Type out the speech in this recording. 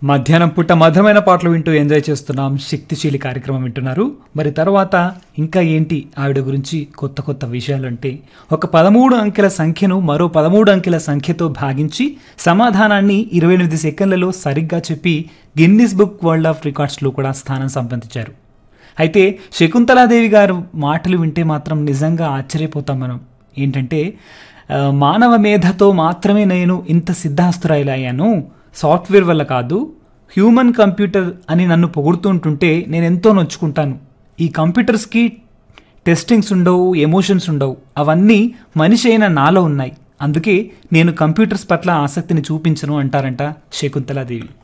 మధ్యాహ్నం పుట్ట మధురమైన పాటలు వింటూ ఎంజాయ్ చేస్తున్నాం శక్తిశీలి కార్యక్రమం వింటున్నారు మరి తర్వాత ఇంకా ఏంటి ఆవిడ గురించి కొత్త కొత్త విషయాలు అంటే ఒక పదమూడు అంకెల సంఖ్యను మరో పదమూడు అంకెల సంఖ్యతో భాగించి సమాధానాన్ని ఇరవై ఎనిమిది సెకండ్లలో సరిగ్గా చెప్పి గిన్నిస్ బుక్ వరల్డ్ ఆఫ్ రికార్డ్స్లో కూడా స్థానం సంపాదించారు అయితే శకుంతలాదేవి గారు మాటలు వింటే మాత్రం నిజంగా ఆశ్చర్యపోతాం మనం ఏంటంటే ఆ, మానవ మేధతో మాత్రమే నేను ఇంత సిద్ధాస్తురాయిలయ్యాను సాఫ్ట్వేర్ వల్ల కాదు హ్యూమన్ కంప్యూటర్ అని నన్ను పొగుడుతుంటుంటే నేను ఎంతో నొచ్చుకుంటాను ఈ కంప్యూటర్స్కి టెస్టింగ్స్ ఉండవు ఎమోషన్స్ ఉండవు అవన్నీ మనిషి అయిన నాలో ఉన్నాయి అందుకే నేను కంప్యూటర్స్ పట్ల ఆసక్తిని చూపించను అంటారంట శకుంతలాదేవి